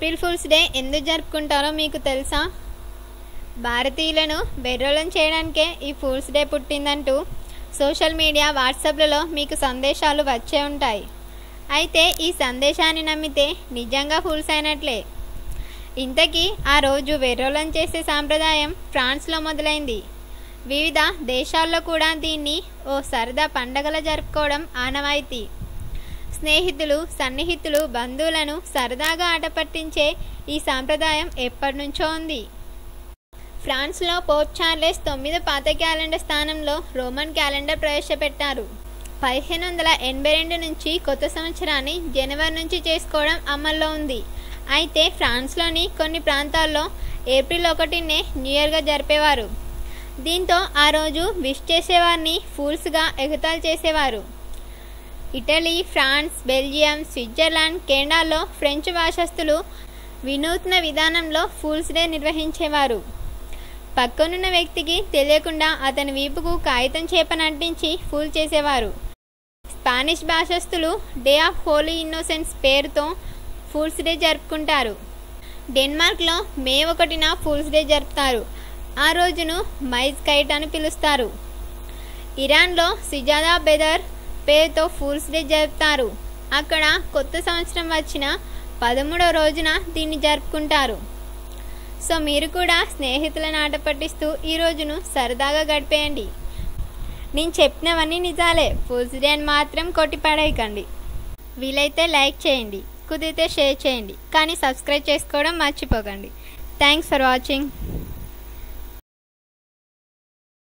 April fools day ఎందుకు జరుపుకుంటారో మీకు తెలుసా భారతీయులను బెర్రోలం చేయడానికే ఈ ఫూల్స్ డే పుట్టిందంటూ సోషల్ మీడియా వాట్సాప్లలో మీకు సందేశాలు వచ్చే ఉంటాయి అయితే ఈ సందేశాన్ని నమ్మితే నిజంగా ఫూల్స్ అయినట్లే ఇంతకీ ఆ రోజు వెర్రోలం చేసే సాంప్రదాయం ఫ్రాన్స్లో మొదలైంది వివిధ దేశాల్లో కూడా దీన్ని ఓ సరదా పండగల జరుపుకోవడం ఆనవాయితీ స్నేహితులు సన్నిహితులు బంధువులను సరదాగా ఆట పట్టించే ఈ సాంప్రదాయం ఎప్పటి నుంచో ఉంది ఫ్రాన్స్లో పోర్ట్ చార్లెస్ తొమ్మిది పాత క్యాలెండర్ స్థానంలో రోమన్ క్యాలెండర్ ప్రవేశపెట్టారు పదిహేను వందల ఎనభై రెండు నుంచి కొత్త సంవత్సరాన్ని జనవరి నుంచి చేసుకోవడం అమల్లో ఉంది అయితే ఫ్రాన్స్లోని కొన్ని ప్రాంతాల్లో ఏప్రిల్ ఒకటినే న్యూ ఇయర్గా జరిపేవారు దీంతో ఆ రోజు విష్ చేసేవారిని ఫూల్స్గా ఎగతాళి చేసేవారు ఇటలీ ఫ్రాన్స్ బెల్జియం స్విట్జర్లాండ్ కెనడాలో ఫ్రెంచ్ భాషస్థులు వినూత్న విధానంలో ఫూల్స్ డే నిర్వహించేవారు పక్కనున్న వ్యక్తికి తెలియకుండా అతని వీపుకు కాగితం చేపను అంటించి ఫూల్ చేసేవారు స్పానిష్ భాషస్థులు డే ఆఫ్ హోలీ ఇన్నోసెన్స్ పేరుతో ఫూల్స్ డే జరుపుకుంటారు డెన్మార్క్లో మే ఒకటిన ఫూల్స్ డే జరుపుతారు ఆ రోజును మైజ్ కైట్ అని పిలుస్తారు ఇరాన్లో సిజాదా బెదర్ పేరుతో ఫూల్స్ డే జరుపుతారు అక్కడ కొత్త సంవత్సరం వచ్చిన పదమూడవ రోజున దీన్ని జరుపుకుంటారు సో మీరు కూడా స్నేహితులను ఆట పట్టిస్తూ ఈ రోజును సరదాగా గడిపేయండి నేను చెప్పినవన్నీ నిజాలే ఫూల్స్ డే అని మాత్రం కొట్టి పడేయకండి వీలైతే లైక్ చేయండి కుదిరితే షేర్ చేయండి కానీ సబ్స్క్రైబ్ చేసుకోవడం మర్చిపోకండి థ్యాంక్స్ ఫర్ వాచింగ్